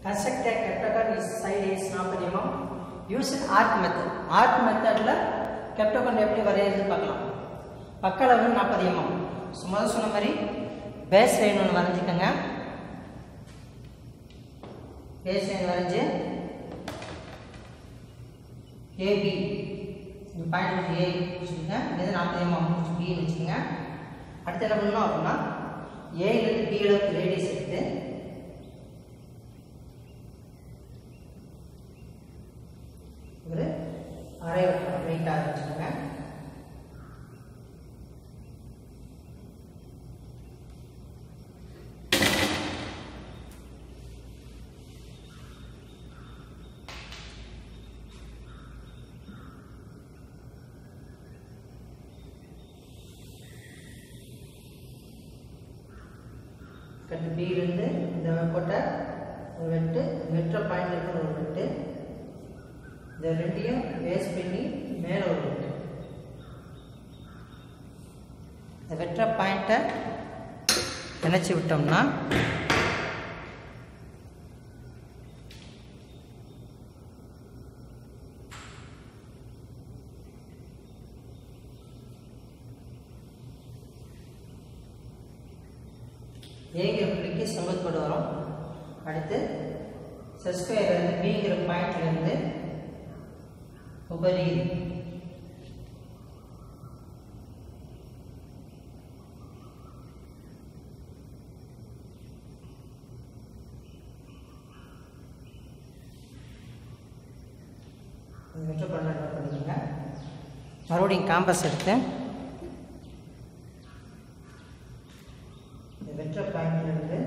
Construct a heptagon is side is 40 mm. Use arc method. Arc methodல heptagon எப்படி வரையிறது பார்க்கலாம் பக்க அளவு 40 mm. ஸோ முதல்ல சொன்ன மாதிரி பேஸ் லைன் ஒன்று வரைஞ்சிக்கோங்க பேஸ் லைன் வரைஞ்சி ஏபி இந்த பாயிண்ட் வச்சு ஏ வச்சுக்கோங்க இது நாற்பது எம்எம் பி வச்சுக்கோங்க அடுத்து என்ன பண்ணணும் அப்படின்னா ஏலேருந்து பி அளவுக்கு ரேடியஸ் எடுத்து ஒரு அரை வெயிட்டாக வச்சுக்கோங்க கட்டு பியிலேருந்து இந்த கொட்டை ஒரு வெட்டு வெட்டுற பாயிண்ட் இருக்கிற ஒரு வெட்டு இந்த ரெண்டையும் வேஸ்ட் பண்ணி மேலே ஒரு வெட்டு இந்த வெட்டுற பாயிண்ட்டை இணைச்சி விட்டோம்னா ஏங்கிற புள்ளிக்கு செங்குத்தோடு வரும் அடுத்து செஸ்கொயர்லேருந்து பிங்கிற பாயிண்ட்லேருந்து உபரி வெற்ற பண்ண பண்ணிக்கோங்க மறுபடியும் காம்பஸ் எடுத்து இந்த வெற்ற பாயிண்ட்ல இருந்து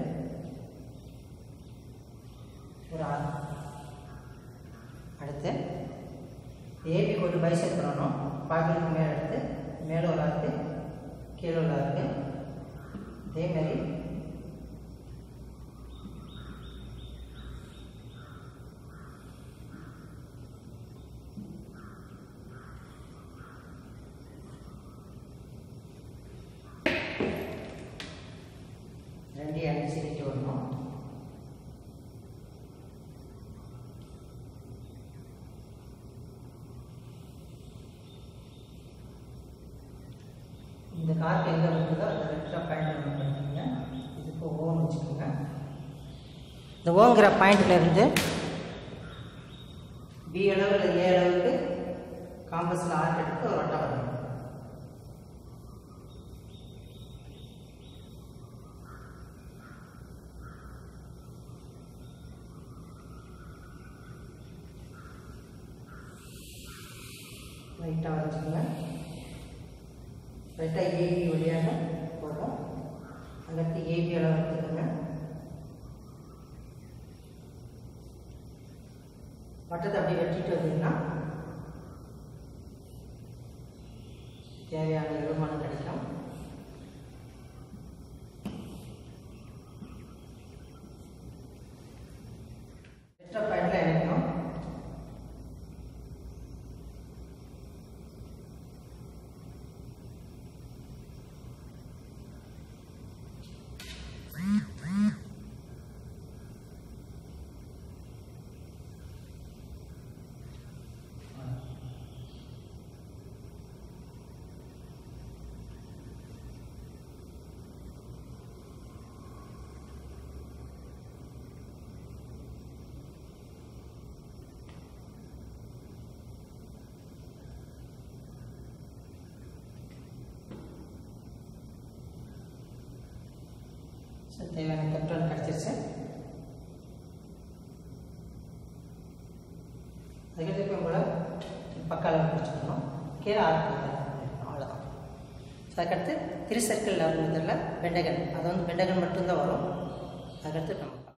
ஒரு ஆறு அடுத்து ஏபி கொண்டு பைசெட் பண்ணணும் பாக்கெட்டுக்கு மேலே எடுத்து மேலே ஒரு ஆருக்கு கீழே ஒரு ஆருக்கு அதே மாதிரி ரெண்டையும் அடிச்சுக்கிட்டு வரணும் இந்த கார்க்கு எங்கே இருக்குதோ அதை ரெக்டாக பாயிண்ட் பண்ணிக்கோங்க இதுக்கு ஓன்னு வச்சுக்கோங்க இந்த ஓங்கிற பாயிண்ட்ல இருந்து பி அளவு இல்லை ஏ அளவுக்கு காம்பஸில் ஆர்ட் எடுத்து ஒரு வட்டம் வரணும் லைட்டாக வச்சுக்கோங்க லைட்டாக ஏபி வழியாக போதும் அடுத்து ஏபி அளவு எடுத்துக்கோங்க வட்டத்தை அப்படியே வெட்டிட்டு வந்தீங்கன்னா தேவையான வருமானம் கிடைக்கும் வெற்ற பாயிண்டில் இணைக்கணும் ஸோ தேவையான கண்ட்ரோல் கிடச்சிருச்சு அதுக்கடுத்து இப்போ கூட பக்கால பிடிச்சிக்கணும் கீழே ஆறு அவ்வளோதான் ஸோ அதுக்கடுத்து திரு சர்க்கிள் மெத்தடில் பெண்டகன் அது வந்து பெண்டகன் மட்டும்தான் வரும் அதுக்கடுத்து நம்ம